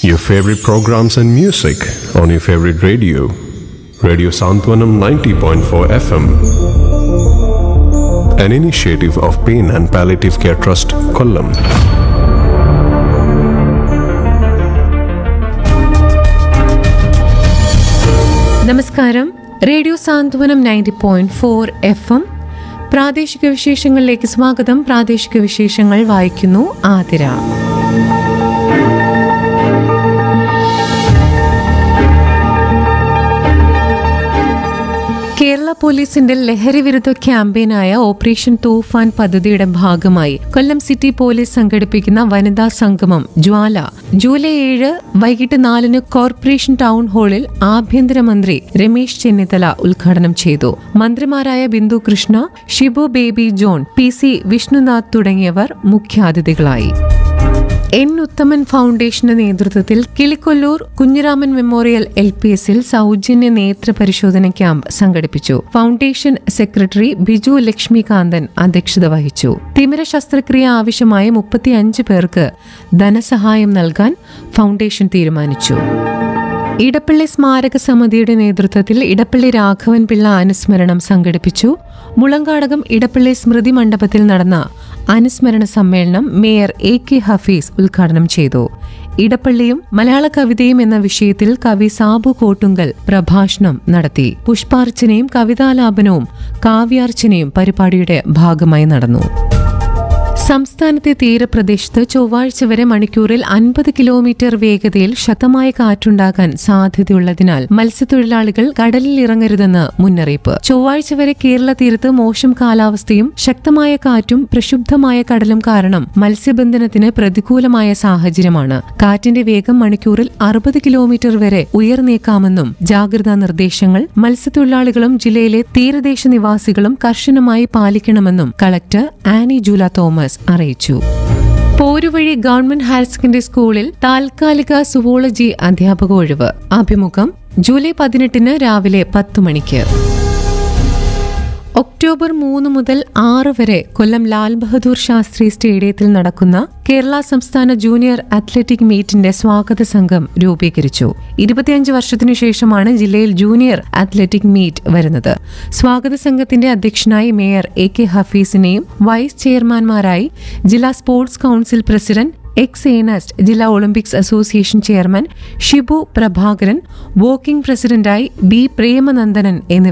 Your favorite programs and music on your favorite radio. Radio Santwanam 90.4 FM. An initiative of Pain and Palliative Care Trust, Kollam. നമസ്കാരം radio Santhwanam ninety point four F M പ്രാദേശിക വിശേഷങ്ങളിലേക്ക് സ്വാഗതം പ്രാദേശിക വിശേഷങ്ങൾ വായിക്കുന്നു ആതിര കേരള പോലീസിന്റെ ലഹരി വിരുദ്ധ ക്യാമ്പയിനായ ഓപ്പറേഷൻ തൂഫാൻ പദ്ധതിയുടെ ഭാഗമായി കൊല്ലം സിറ്റി പോലീസ് സംഘടിപ്പിക്കുന്ന വനിതാ സംഗമം ജ്വാല ജൂലൈ ഏഴ് വൈകിട്ട് നാലിന് കോർപ്പറേഷൻ ടൗൺ ഹാളിൽ ആഭ്യന്തരമന്ത്രി രമേശ് ചെന്നിത്തല ഉദ്ഘാടനം ചെയ്തു മന്ത്രിമാരായ ബിന്ദു കൃഷ്ണ ഷിബു ബേബി ജോൺ പി സി വിഷ്ണുനാഥ് തുടങ്ങിയവർ മുഖ്യാതിഥികളായി എൻ ഉത്തമൻ ഫൗണ്ടേഷന്റെ നേതൃത്വത്തിൽ Kilikollur Kunjiraman memorial L P എസിൽ സൗജന്യ നേത്ര പരിശോധന ക്യാമ്പ് സംഘടിപ്പിച്ചു ഫൗണ്ടേഷൻ സെക്രട്ടറി ബിജു ലക്ഷ്മികാന്തൻ അധ്യക്ഷത വഹിച്ചു തിമിര ശസ്ത്രക്രിയ ആവശ്യമായ മുപ്പത്തിയഞ്ച് പേർക്ക് ധനസഹായം നൽകാൻ ഫൗണ്ടേഷൻ തീരുമാനിച്ചു ഇടപ്പള്ളി സ്മാരക സമിതിയുടെ നേതൃത്വത്തിൽ ഇടപ്പള്ളി രാഘവൻ പിള്ള അനുസ്മരണം സംഘടിപ്പിച്ചു മുളങ്കാടകം ഇടപ്പള്ളി സ്മൃതി മണ്ഡപത്തിൽ നടന്ന അനുസ്മരണ സമ്മേളനം മേയർ എ കെ ഹഫീസ് ഉദ്ഘാടനം ചെയ്തു ഇടപ്പള്ളിയും മലയാള കവിതയും എന്ന വിഷയത്തിൽ കവി സാബു കോട്ടുങ്കൽ പ്രഭാഷണം നടത്തി പുഷ്പാർച്ചനയും കവിതാലാപനവും കാവ്യാർച്ചനയും പരിപാടിയുടെ ഭാഗമായി നടന്നു സംസ്ഥാനത്തെ തീരപ്രദേശത്ത് ചൊവ്വാഴ്ച വരെ മണിക്കൂറിൽ അൻപത് കിലോമീറ്റർ വേഗതയിൽ ശക്തമായ കാറ്റുണ്ടാകാൻ സാധ്യതയുള്ളതിനാൽ മത്സ്യത്തൊഴിലാളികൾ കടലിൽ ഇറങ്ങരുതെന്ന് മുന്നറിയിപ്പ് ചൊവ്വാഴ്ച വരെ കേരള തീരത്ത് മോശം കാലാവസ്ഥയും ശക്തമായ കാറ്റും പ്രക്ഷുബ്ധമായ കടലും കാരണം മത്സ്യബന്ധനത്തിന് പ്രതികൂലമായ സാഹചര്യമാണ് കാറ്റിന്റെ വേഗം മണിക്കൂറിൽ അറുപത് കിലോമീറ്റർ വരെ ഉയർന്നേക്കാമെന്നും ജാഗ്രതാ നിർദ്ദേശങ്ങൾ മത്സ്യത്തൊഴിലാളികളും ജില്ലയിലെ തീരദേശ നിവാസികളും കർശനമായി പാലിക്കണമെന്നും കളക്ടർ ആനി ജൂല തോമസ് അറിയിച്ചു പോരുവഴി ഗവൺമെന്റ് ഹയർ സെക്കൻഡറി സ്കൂളിൽ താൽക്കാലിക സുവോളജി അധ്യാപക ഒഴിവ് അഭിമുഖം ജൂലൈ പതിനെട്ടിന് രാവിലെ പത്ത് മണിക്ക് ഒക്ടോബർ മൂന്ന് മുതൽ ആറ് വരെ കൊല്ലം ലാൽ ബഹദൂർ ശാസ്ത്രി സ്റ്റേഡിയത്തിൽ നടക്കുന്ന കേരള സംസ്ഥാന ജൂനിയർ അത്ലറ്റിക് മീറ്റിന്റെ സ്വാഗത സംഘം രൂപീകരിച്ചു ഇരുപത്തിയഞ്ച് വർഷത്തിനു ശേഷമാണ് ജില്ലയിൽ ജൂനിയർ അത്ലറ്റിക് മീറ്റ് വരുന്നത് സ്വാഗത സംഘത്തിന്റെ അധ്യക്ഷനായി മേയർ എ കെ ഹഫീസിനെയും വൈസ് ചെയർമാൻമാരായി ജില്ലാ sports council president X Ernest ജില്ലാ Olympics association chairman Shibu Prabhakaran working പ്രസിഡന്റായി ബി പ്രേമനന്ദനൻ എന്നിവർ